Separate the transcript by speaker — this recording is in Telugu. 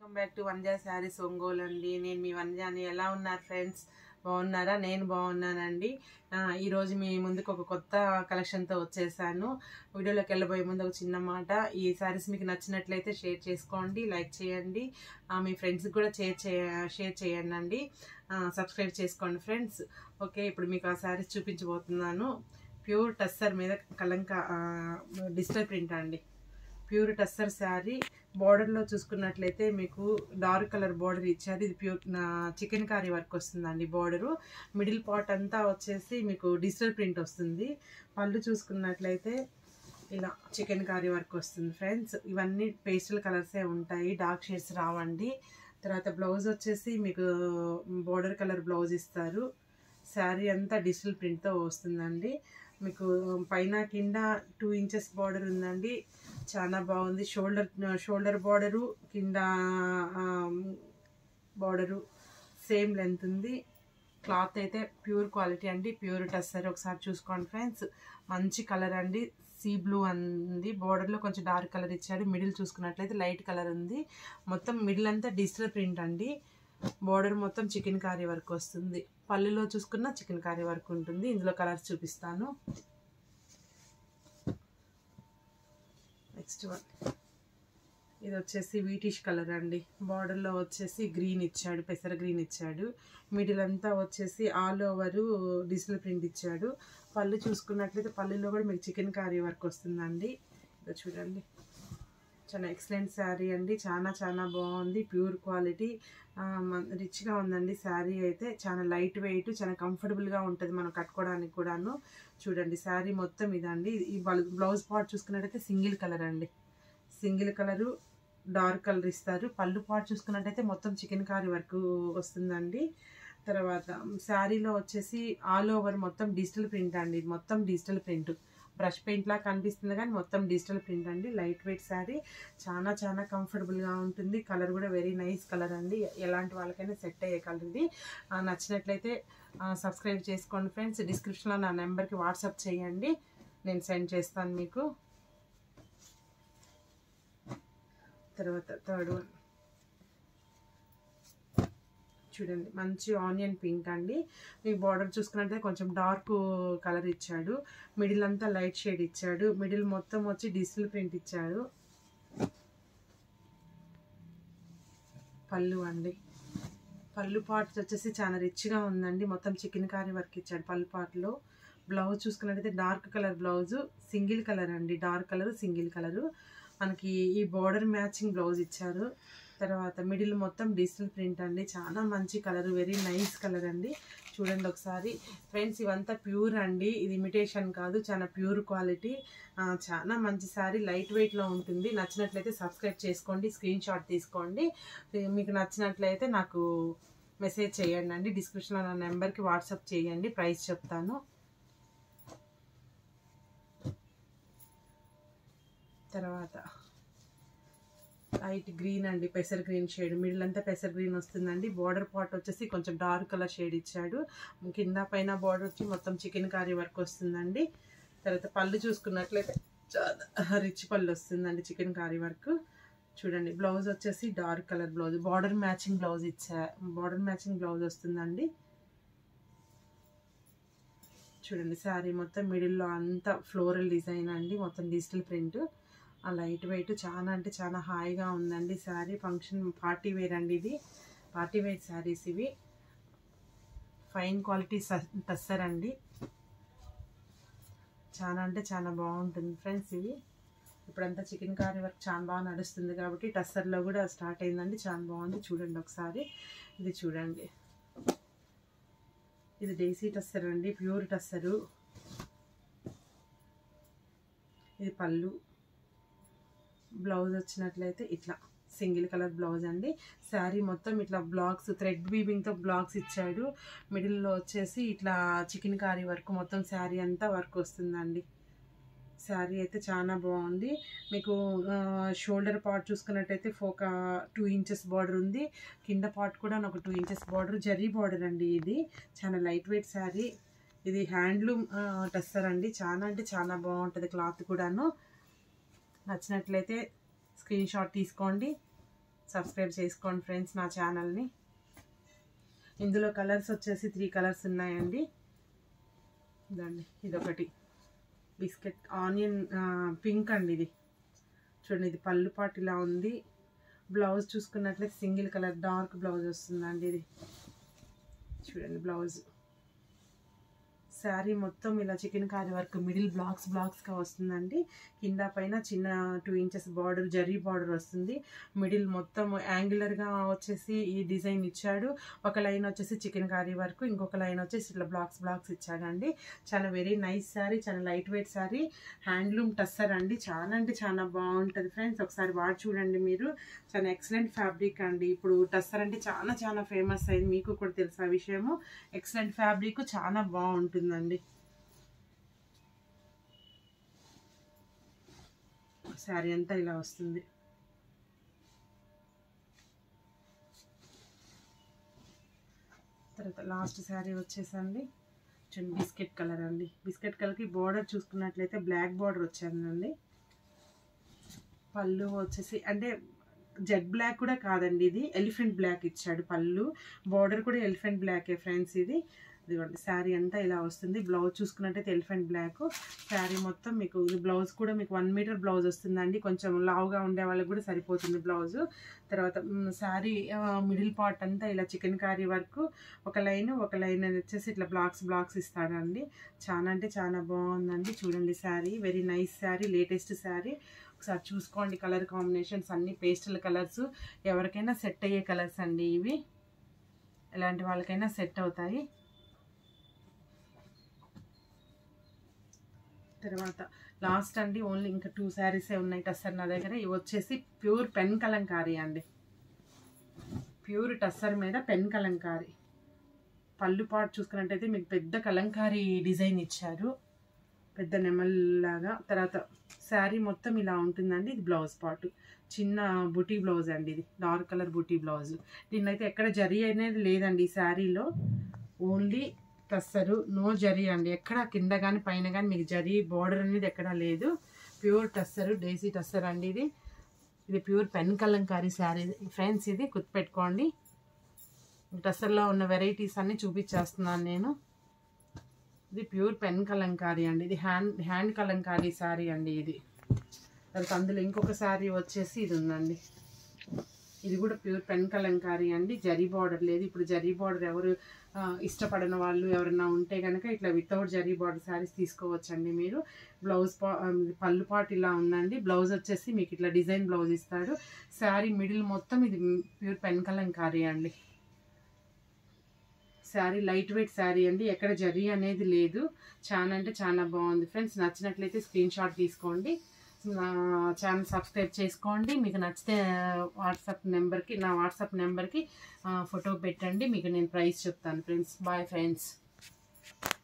Speaker 1: welcome back to Vanja saris Ongole అండి నేను మీ వంజాని ఎలా ఉన్నారు ఫ్రెండ్స్ బాగున్నారా నేను బాగున్నానండి ఆ, ఈరోజు మీ ముందుకు ఒక కొత్త కలెక్షన్తో వచ్చేసాను వీడియోలోకి వెళ్ళబోయే ముందు ఒక చిన్న మాట ఈ శారీస్ మీకు నచ్చినట్లయితే షేర్ చేసుకోండి లైక్ చేయండి ఆ, మీ ఫ్రెండ్స్కి కూడా షేర్ చేయ షేర్ చేయండి అండి సబ్స్క్రైబ్ చేసుకోండి ఫ్రెండ్స్ ఓకే ఇప్పుడు మీకు ఆ శారీస్ చూపించబోతున్నాను ప్యూర్ టస్సర్ మీద కలంక డిజిటల్ ప్రింట్ అండి ప్యూర్ టస్సర్ శారీ బార్డర్లో చూసుకున్నట్లయితే మీకు డార్క్ కలర్ బార్డర్ ఇచ్చారు ఇది ప్యూర్ చికెన్ కర్రీ వర్క్ వస్తుందండి బార్డరు మిడిల్ పార్ట్ అంతా వచ్చేసి మీకు డిజిటల్ ప్రింట్ వస్తుంది పళ్ళు చూసుకున్నట్లయితే ఇలా చికెన్ కర్రీ వర్క్ వస్తుంది ఫ్రెండ్స్ ఇవన్నీ పేస్టల్ కలర్సే ఉంటాయి డార్క్ షేడ్స్ రావండి తర్వాత బ్లౌజ్ వచ్చేసి మీకు బార్డర్ కలర్ బ్లౌజ్ ఇస్తారు శారీ అంతా డిజిటల్ ప్రింట్తో వస్తుందండి మీకు పైన కింద టూ ఇంచెస్ బార్డర్ ఉందండి చాలా బాగుంది షోల్డర్ షోల్డర్ బార్డరు కింద బార్డరు సేమ్ లెంత్ ఉంది క్లాత్ అయితే ప్యూర్ క్వాలిటీ అండి ప్యూర్ టస్సర్ ఒకసారి చూసుకోండి ఫ్రెండ్స్ మంచి కలర్ అండి సీ బ్లూ అంది బార్డర్లో కొంచెం డార్క్ కలర్ ఇచ్చాడు మిడిల్ చూసుకున్నట్లయితే లైట్ కలర్ ఉంది మొత్తం మిడిల్ అంతా డిజిటల్ ప్రింట్ అండి బార్డర్ మొత్తం చికెన్ కారీ వర్క్ వస్తుంది పళ్ళులో చూసుకున్న చికెన్ కారీ వర్క్ ఉంటుంది ఇందులో కలర్స్ చూపిస్తాను నెక్స్ట్ వన్ ఇది వచ్చేసి వీటిష్ కలర్ అండి బార్డర్లో వచ్చేసి గ్రీన్ ఇచ్చాడు పెసర గ్రీన్ ఇచ్చాడు మిడిల్ అంతా వచ్చేసి ఆల్ ఓవర్ డిజిటల్ ప్రింట్ ఇచ్చాడు పళ్ళు చూసుకున్నట్లయితే పళ్ళులో కూడా మీకు చికెన్ కర్రీ వర్క్ వస్తుందండి ఇది చూడండి చాలా ఎక్సలెంట్ శారీ అండి చాలా చాలా బాగుంది ప్యూర్ క్వాలిటీ రిచ్గా ఉందండి శారీ అయితే చాలా లైట్ వెయిట్ చాలా కంఫర్టబుల్గా ఉంటుంది మనం కట్టుకోవడానికి కూడాను చూడండి శారీ మొత్తం ఇదండి ఈ బ్లౌజ్ పార్ట్ చూసుకున్నట్టయితే సింగిల్ కలర్ అండి సింగిల్ కలరు డార్క్ కలర్ ఇస్తారు పళ్ళు పార్ట్ చూసుకున్నట్టయితే మొత్తం చికెన్ కారీ వర్క్ వస్తుందండి తర్వాత శారీలో వచ్చేసి ఆల్ ఓవర్ మొత్తం డిజిటల్ ప్రింట్ అండి ఇది మొత్తం డిజిటల్ ప్రింట్ బ్రష్ పెయింట్ లా కనిపిస్తుంది కానీ మొత్తం డిజిటల్ ప్రింట్ అండి లైట్ వెయిట్ శారీ చాలా చాలా కంఫర్టబుల్గా ఉంటుంది కలర్ కూడా వెరీ నైస్ కలర్ అండి ఎలాంటి వాళ్ళకైనా సెట్ అయ్యే కలర్ ఇది ఆ, నచ్చినట్లయితే సబ్స్క్రైబ్ చేసుకోండి ఫ్రెండ్స్ డిస్క్రిప్షన్లో నా నెంబర్కి వాట్సాప్ చేయండి నేను సెండ్ చేస్తాను మీకు తర్వాత థర్డ్ వన్ చూడండి మంచి ఆనియన్ పింక్ అండి మీ బార్డర్ చూసుకున్నట్లయితే కొంచెం డార్క్ కలర్ ఇచ్చాడు మిడిల్ అంతా లైట్ షేడ్ ఇచ్చాడు మిడిల్ మొత్తం వచ్చి డిజిటల్ ప్రింట్ ఇచ్చాడు పళ్ళు అండి పళ్ళు పార్ట్ వచ్చేసి చాలా రిచ్గా ఉందండి మొత్తం చికెన్ కారీ వర్క్ ఇచ్చాడు పళ్ళు పార్ట్లో బ్లౌజ్ చూసుకున్నట్టయితే dark colour blouse single colour అండి డార్క్ కలర్ సింగిల్ కలరు మనకి ఈ బార్డర్ మ్యాచింగ్ బ్లౌజ్ ఇచ్చారు తర్వాత మిడిల్ మొత్తం డిజిటల్ ప్రింట్ అండి చాలా మంచి కలర్ వెరీ నైస్ కలర్ అండి చూడండి ఒకసారి ఫ్రెండ్స్ ఇవంతా ప్యూర్ అండి ఇది ఇమిటేషన్ కాదు చాలా ప్యూర్ క్వాలిటీ చాలా మంచి సారీ లైట్ వెయిట్లో ఉంటుంది నచ్చినట్లయితే సబ్స్క్రైబ్ చేసుకోండి స్క్రీన్ షాట్ తీసుకోండి మీకు నచ్చినట్లయితే నాకు మెసేజ్ చేయండి అండి డిస్క్రిప్షన్లో నా నెంబర్కి వాట్సాప్ చేయండి ప్రైస్ చెప్తాను తర్వాత లైట్ గ్రీన్ అండి పెసర్ గ్రీన్ షేడ్ మిడిల్ అంతా పెసర్ గ్రీన్ వస్తుందండి బార్డర్ పార్ట్ వచ్చేసి కొంచెం డార్క్ కలర్ షేడ్ ఇచ్చాడు కింద పైన బార్డర్ వచ్చి మొత్తం చికెన్ కర్రీ వర్క్ వస్తుందండి తర్వాత పళ్ళు చూసుకున్నట్లయితే చాలా రిచ్ పళ్ళు వస్తుందండి చికెన్ కర్రీ వర్క్ చూడండి బ్లౌజ్ వచ్చేసి dark colour blouse border matching blouse ఇచ్చా బార్డర్ మ్యాచింగ్ బ్లౌజ్ వస్తుందండి చూడండి శారీ మొత్తం మిడిల్లో అంతా ఫ్లోరల్ డిజైన్ అండి మొత్తం డిజిటల్ ప్రింట్ ఆ లైట్ వెయిట్ చాలా అంటే చాలా హాయిగా ఉందండి శారీ ఫంక్షన్ పార్టీ వేర్ అండి ఇది పార్టీ వేర్ శారీస్ ఇవి ఫైన్ క్వాలిటీ టస్సర్ అండి చాలా అంటే చాలా బాగుంటుంది ఫ్రెండ్స్ ఇవి ఇప్పుడంతా చికెన్ కర్రీ వర్క్ చాలా బాగా నడుస్తుంది కాబట్టి టస్సర్లో కూడా స్టార్ట్ అయిందండి చాలా బాగుంది చూడండి ఒకసారి ఇది చూడండి ఇది డేసీ టస్సర్ అండి ప్యూర్ టస్సరు ఇది పళ్ళు బ్లౌజ్ వచ్చినట్లయితే ఇట్లా సింగిల్ కలర్ బ్లౌజ్ అండి శారీ మొత్తం ఇట్లా బ్లాక్స్ థ్రెడ్ వీవింగ్తో బ్లాక్స్ ఇచ్చాడు మిడిల్లో వచ్చేసి ఇట్లా చికెన్ కారీ వర్క్ మొత్తం శారీ అంతా వర్క్ వస్తుందండి శారీ అయితే చాలా బాగుంది మీకు షోల్డర్ పార్ట్ చూసుకున్నట్టయితే ఒక టూ ఇంచెస్ బార్డర్ ఉంది కింద పార్ట్ కూడా ఒక two inches border zari border అండి ఇది చాలా లైట్ వెయిట్ శారీ ఇది హ్యాండ్లూమ్ టెస్సర్ అండి చాలా అంటే చాలా బాగుంటుంది క్లాత్ కూడాను నచ్చినట్లయితే స్క్రీన్ షాట్ తీసుకోండి సబ్స్క్రైబ్ చేసుకోండి ఫ్రెండ్స్ నా ఛానల్ని ఇందులో కలర్స్ వచ్చేసి త్రీ కలర్స్ ఉన్నాయండి ఇదండి ఇదొకటి బిస్కెట్ ఆనియన్ పింక్ అండి ఇది చూడండి ఇది పళ్ళు పాటు ఇలా ఉంది బ్లౌజ్ చూసుకున్నట్లయితే సింగిల్ కలర్ డార్క్ బ్లౌజ్ వస్తుందండి ఇది చూడండి బ్లౌజ్ శారీ మొత్తం ఇలా chikankari work middle blocks బ్లాక్స్గా వస్తుందండి కింద పైన చిన్న two inches border zari border వస్తుంది మిడిల్ మొత్తం యాంగులర్గా వచ్చేసి ఈ డిజైన్ ఇచ్చాడు ఒక లైన్ వచ్చేసి చికెన్ కారీ వర్క్ ఇంకొక లైన్ వచ్చేసి ఇట్లా బ్లాక్స్ బ్లాక్స్ ఇచ్చాడండి చాలా వెరీ నైస్ శారీ చాలా light weight sari handloom tussar అండి చాలా అంటే చాలా బాగుంటుంది ఫ్రెండ్స్ ఒకసారి వాడి చూడండి మీరు చాలా ఎక్సలెంట్ ఫ్యాబ్రిక్ అండి ఇప్పుడు టస్సర్ అంటే చాలా చాలా ఫేమస్ అయింది మీకు కూడా తెలుసు ఆ విషయము ఎక్సలెంట్ ఫ్యాబ్రిక్ చాలా బాగుంటుందండి శారీ అంతా ఇలా వస్తుంది తర్వాత లాస్ట్ శారీ వచ్చేసండి చూడండి బిస్కెట్ కలర్ అండి బిస్కెట్ కలర్కి బార్డర్ చూసుకున్నట్లయితే బ్లాక్ బార్డర్ వచ్చానండి పళ్ళు వచ్చేసి అంటే జెడ్ బ్లాక్ కూడా కాదండి ఇది ఎలిఫెంట్ బ్లాక్ ఇచ్చాడు పళ్ళు బార్డర్ కూడా ఎలిఫెంట్ బ్లాకే ఫ్రెండ్స్ ఇది ఇదిగోండి శారీ అంతా ఇలా వస్తుంది బ్లౌజ్ చూసుకున్నట్టయితే ఎలిఫెంట్ బ్లాక్ శారీ మొత్తం మీకు ఇది బ్లౌజ్ కూడా మీకు వన్ మీటర్ బ్లౌజ్ వస్తుందండి కొంచెం లావుగా ఉండే వాళ్ళకి కూడా సరిపోతుంది బ్లౌజ్ తర్వాత శారీ మిడిల్ పార్ట్ అంతా ఇలా చికెన్ కర్రీ వరకు ఒక లైన్ ఒక లైన్ వచ్చేసి ఇట్లా బ్లాక్స్ బ్లాక్స్ ఇస్తాడండి చాలా అంటే చాలా బాగుందండి చూడండి sari very nice sari latest sari ఒకసారి చూసుకోండి కలర్ కాంబినేషన్స్ అన్ని పేస్టల్ కలర్స్ ఎవరికైనా సెట్ అయ్యే కలర్స్ అండి ఇవి ఎలాంటి వాళ్ళకైనా సెట్ అవుతాయి తర్వాత లాస్ట్ అండి ఓన్లీ ఇంకా టూ శారీసే ఉన్నాయి టస్సర్ నా దగ్గర ఇవి వచ్చేసి ప్యూర్ పెన్ కలంకారీ అండి ప్యూర్ టస్సర్ మీద పెన్ కలంకారీ పళ్ళు పాటు చూసుకున్నట్టయితే మీకు పెద్ద కలంకారీ డిజైన్ ఇచ్చారు పెద్ద నెమల్లాగా తర్వాత శారీ మొత్తం ఇలా ఉంటుందండి ఇది బ్లౌజ్ పార్ట్ చిన్న బుటీ బ్లౌజ్ అండి ఇది డార్క్ కలర్ బుటీ బ్లౌజ్ దీన్నైతే ఎక్కడ జరీ అనేది లేదండి ఈ శారీలో ఓన్లీ టస్సరు నో జరీ అండి ఎక్కడ కింద కానీ పైన కానీ మీకు జరీ బార్డర్ అనేది ఎక్కడా లేదు ప్యూర్ టస్సరు డేసీ టస్సర్ అండి ఇది ఇది pure pen kalamkari sari friends ఇది గుర్తుపెట్టుకోండి టస్సర్లో ఉన్న వెరైటీస్ అన్నీ చూపించేస్తున్నాను నేను ఇది ప్యూర్ పెన్ కలంకారీ అండి ఇది హ్యాండ్ హ్యాండ్ కలంకారీ శారీ అండి ఇది తర్వాత అందులో ఇంకొక శారీ వచ్చేసి ఇది ఉందండి ఇది కూడా ప్యూర్ పెన్ కలంకారీ అండి జరీ బార్డర్ లేదు ఇప్పుడు జరీ బార్డర్ ఎవరు ఆ, ఇష్టపడని వాళ్ళు ఎవరైనా ఉంటే కనుక ఇట్లా వితౌట్ జరీ బార్డర్ శారీస్ తీసుకోవచ్చండి మీరు బ్లౌజ్ పా ఆ, పళ్ళు పాటు ఇలా ఉందండి బ్లౌజ్ వచ్చేసి మీకు ఇట్లా డిజైన్ బ్లౌజ్ ఇస్తాడు శారీ మిడిల్ మొత్తం ఇది ప్యూర్ పెన్ కలంకారీ అండి శారీ లైట్ వెయిట్ శారీ అండి ఎక్కడ జరీ అనేది లేదు చాలా అంటే చాలా బాగుంది ఫ్రెండ్స్ నచ్చినట్లయితే స్క్రీన్ షాట్ తీసుకోండి నా ఛానల్ సబ్స్క్రైబ్ చేసుకోండి మీకు నచ్చితే వాట్సాప్ నెంబర్కి నా వాట్సాప్ నెంబర్కి ఫోటో పెట్టండి మీకు నేను ప్రైస్ చెప్తాను ఫ్రెండ్స్ బాయ్ ఫ్రెండ్స్